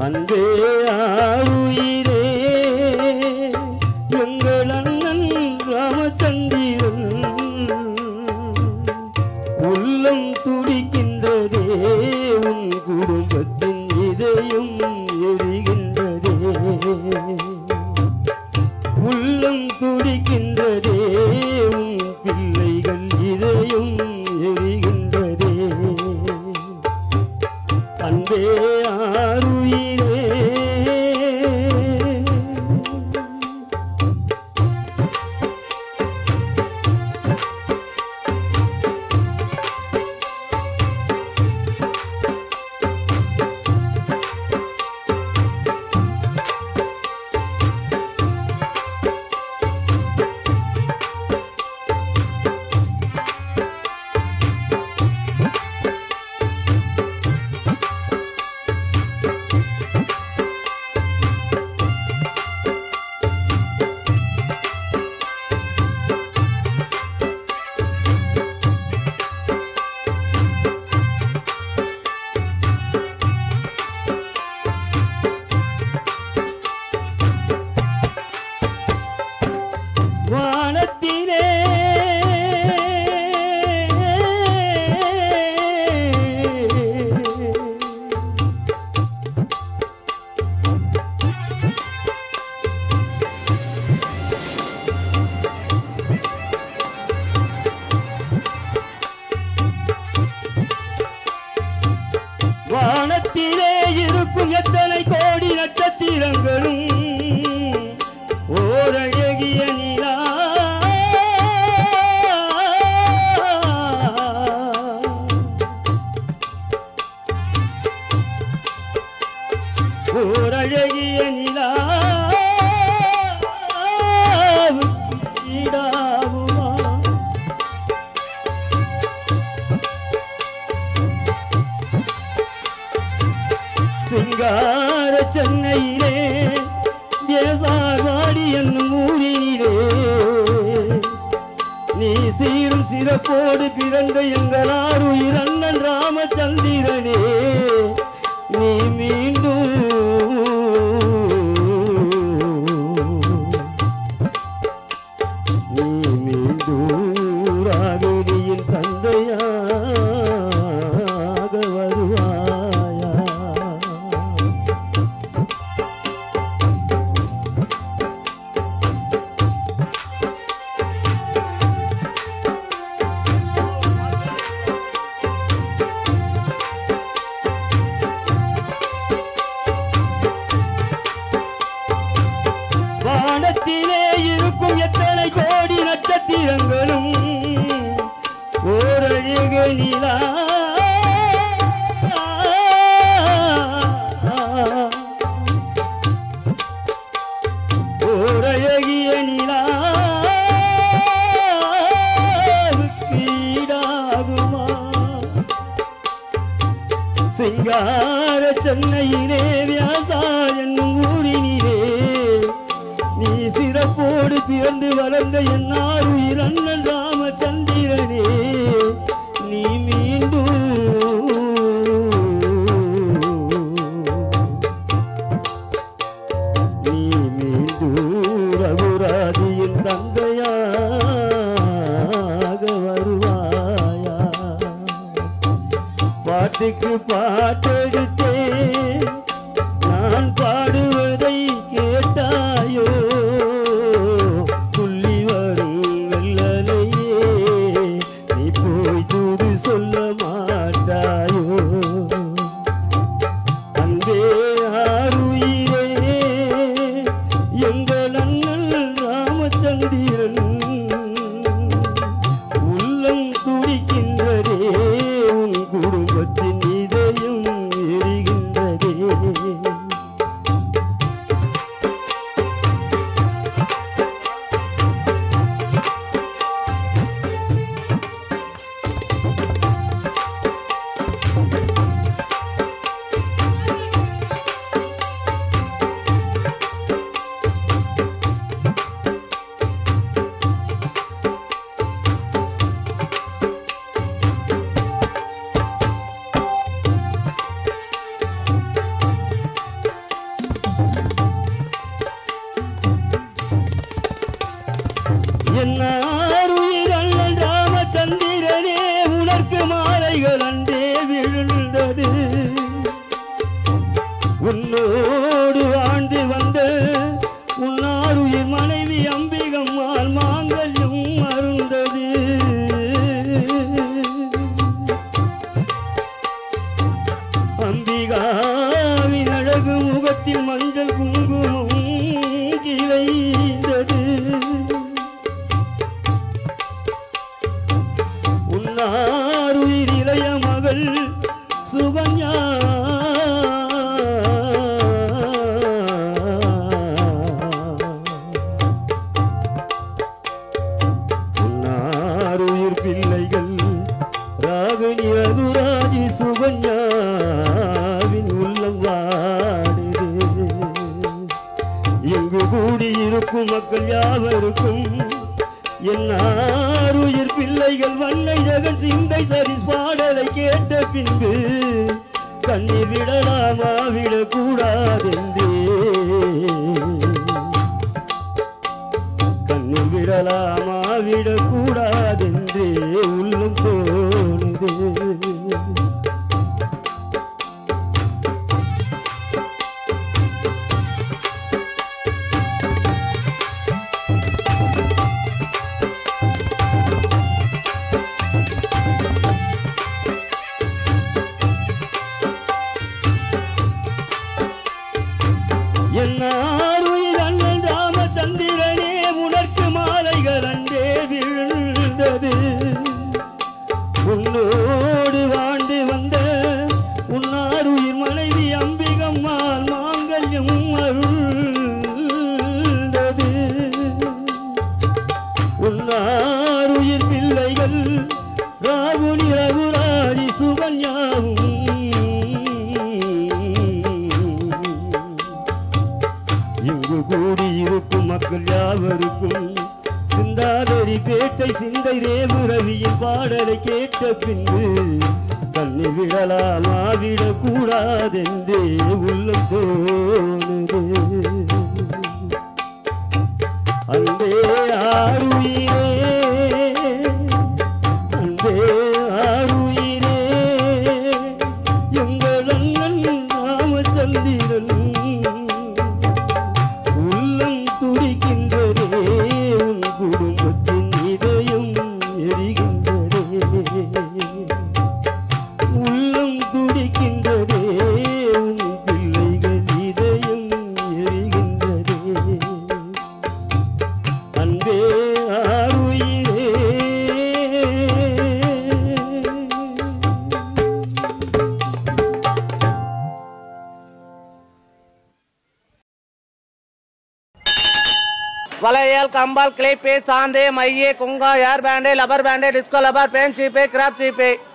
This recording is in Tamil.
அன்பே ஆருயிரே எங்கள் அண்ணன் ராமச்சந்திரன் உள்ளம் துடிக்கின்றதே உன் குடும்பத்தின் இதயம் எரிகின்றதே உள்ளம் துடிக்கின்றதே உன் பிள்ளைகள் இதயம் எரிகின்றதே அன்பே ஆருயிரே வானத்திலே வானத்திலே இருக்கும் எத்தனை கோடி நட்சத்திரங்களும் ஓரழகிய நிலா ஓரழகிய நிலா ஈடாகுமா சிங்கார சென்னையிலே தேசாவாடி என்னும் ஊரிலே நீ சீரும் சிறப்போடு பிறந்த எங்களார் உயிர் அண்ணன் ராமச்சந்திரனே நீ மீண்டும் நீ மீண்டும் ராகினியின் தந்தையாக வருவாயா வானத்திலே இருக்கும் எத்தனை கோடி நட்சத்திரங்களும் ஓரழகு நிலா ஓரழகிய நிலா ஈடாகுமா சிங்கார சென்னையிலே வியாசா என்னும் ஊரினிலே நீ சிறப்போடு பிறந்து வளர்ந்த என்னார் உயிர் அண்ணன் ராமச்சந்திரனே நீ மீண்டும் நீ மீண்டும் ரகுராதியின் தந்தையாக வருவாயா பாட்டுக்கு பாட்டெடுத்தேன் நான் பாடுவதை கேட்டாயோ துள்ளி வரும் வெள்ளலையே நீ போய் தூது சொல்ல மாட்டாயோ அன்பே ஆருயிரே எங்கள் அண்ணன் ராமச்சந்திரன் உள்ளம் துடிக்கின்றதே உன் குடும்பத்தின் இதயம் எரி என்னார் உயிர் அண்ணன் ராமச்சந்திரனே உனக்கு மாலைகள் அன்றே விழுந்தது உன்னோடு வாழ்ந்து வந்த உன்னார் உயிர் மனைவி அம்பிகம்மாள் மாங்கல்யம் அருந்தது அம்பிகாவின் அழகு முகத்தில் மஞ்சள் குங்குமம் கிளைந்தது உன்னாருயிர் இளைய மகள் சுகன்யா உன்னாருயிர் பிள்ளைகள் ராகினி ரகுராஜி சுகன்யாவின் உள்ளம் வாடுது இங்கு கூடியிருக்கும் மக்கள் யாவருக்கும் என்னாருயிர் பிள்ளைகள் வண்ணை ஜெகன் சிந்தை சரி பாடலை கேட்ட பின்பு கண்ணீர் விடலாமா விடக்கூடாதென்றே கண்ணீர் விடலாமா விடக்கூடாதென்றே உள்ளம் தோணுது என்னாருயிர் அண்ணன் ராமச்சந்திரனே உனக்கு மாலைகள் அன்றே விழுந்தது உன்னோடு வாழ்ந்து வந்த உன்னாருயிர் மனைவி அம்பிகம்மாள் மாங்கல்யம் அருள்ந்தது உன்னாருயிர் பிள்ளைகள் ராகுனி ரகுராஜி சுகன்யாவும் இங்கு கூடியிருக்கும் மக்கள் யாவருக்கும் சிந்தாதரி பேட்டை சிந்தை ரேவு ரவியின் பாடலை கேட்ட பின்பு கண்ணி விடலாமா விடக்கூடாதென்றே உள்ளம் தோணுது அன்பே ஆருயிரே அன்பே ஆருயிரே எங்கள் அண்ணன் ராமச்சந்திரன் உள்ளம் துடிக்கின்றதே உன் குடும்பத்தின் இதயம் எரிகின்றதே உள்ளம் துடிக்கின்றதே உன் பிள்ளைகள் இதயம் எரிகின்றதே அன்பே ஆருயிரே வளையல் கம்பால் கிளிப்பு சாந்து மைய குங்கா hair band rubber band disco rubber பேன் சீப்பு கிராப் சீப்பு